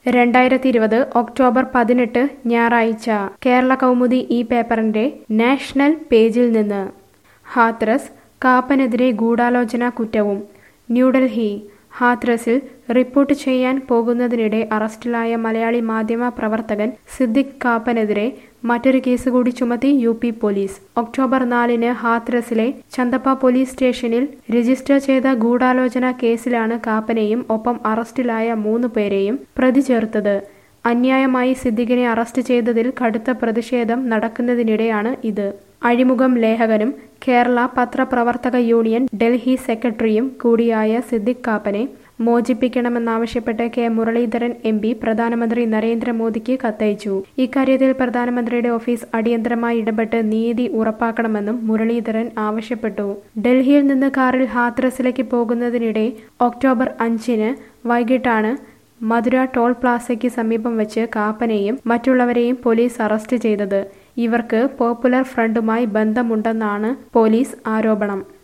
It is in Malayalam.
രണ്ടായിരത്തി ഇരുപത് ഒക്ടോബർ പതിനെട്ട് ഞായറാഴ്ച കേരള കൗമുദി ഈ പേപ്പറിന്റെ നാഷണൽ പേജിൽ നിന്ന് ഹാത്രസ് കാപ്പനെതിരെ ഗൂഢാലോചന കുറ്റവും ന്യൂഡൽഹി ഹാത്രസിൽ റിപ്പോർട്ട് ചെയ്യാൻ പോകുന്നതിനിടെ അറസ്റ്റിലായ മലയാളി മാധ്യമ പ്രവർത്തകൻ സിദ്ദിഖ് കാപ്പനെതിരെ മറ്റൊരു കേസ് കൂടി ചുമത്തി യു പി പോലീസ് ഒക്ടോബർ നാലിന് ഹാത്രസിലെ ചന്തപ്പ പോലീസ് സ്റ്റേഷനിൽ രജിസ്റ്റർ ചെയ്ത ഗൂഢാലോചന കേസിലാണ് കാപ്പനെയും ഒപ്പം അറസ്റ്റിലായ മൂന്ന് പേരെയും പ്രതി ചേർത്തത് അന്യായമായി സിദ്ദിഖിനെ അറസ്റ്റ് ചെയ്തതിൽ കടുത്ത പ്രതിഷേധം നടക്കുന്നതിനിടെയാണ് ഇത് അഴിമുഖം ലേഖകനും കേരള പത്രപ്രവർത്തക യൂണിയൻ ഡൽഹി സെക്രട്ടറിയും കൂടിയായ സിദ്ദിഖ് കാപ്പനെ മോചിപ്പിക്കണമെന്നാവശ്യപ്പെട്ട് കെ മുരളീധരൻ എം പി പ്രധാനമന്ത്രി നരേന്ദ്രമോദിക്ക് കത്തയച്ചു ഇക്കാര്യത്തിൽ പ്രധാനമന്ത്രിയുടെ ഓഫീസ് അടിയന്തരമായി ഇടപെട്ട് നീതി ഉറപ്പാക്കണമെന്നും മുരളീധരൻ ആവശ്യപ്പെട്ടു ഡൽഹിയിൽ നിന്ന് കാറിൽ ഹാത്രസിലേക്ക് പോകുന്നതിനിടെ ഒക്ടോബർ അഞ്ചിന് വൈകിട്ടാണ് മധുര ടോൾ പ്ലാസയ്ക്ക് സമീപം വെച്ച് കാപ്പനെയും മറ്റുള്ളവരെയും പോലീസ് അറസ്റ്റ് ചെയ്തത് ഇവർക്ക് പോപ്പുലർ ഫ്രണ്ടുമായി ബന്ധമുണ്ടെന്നാണ് പോലീസ് ആരോപണം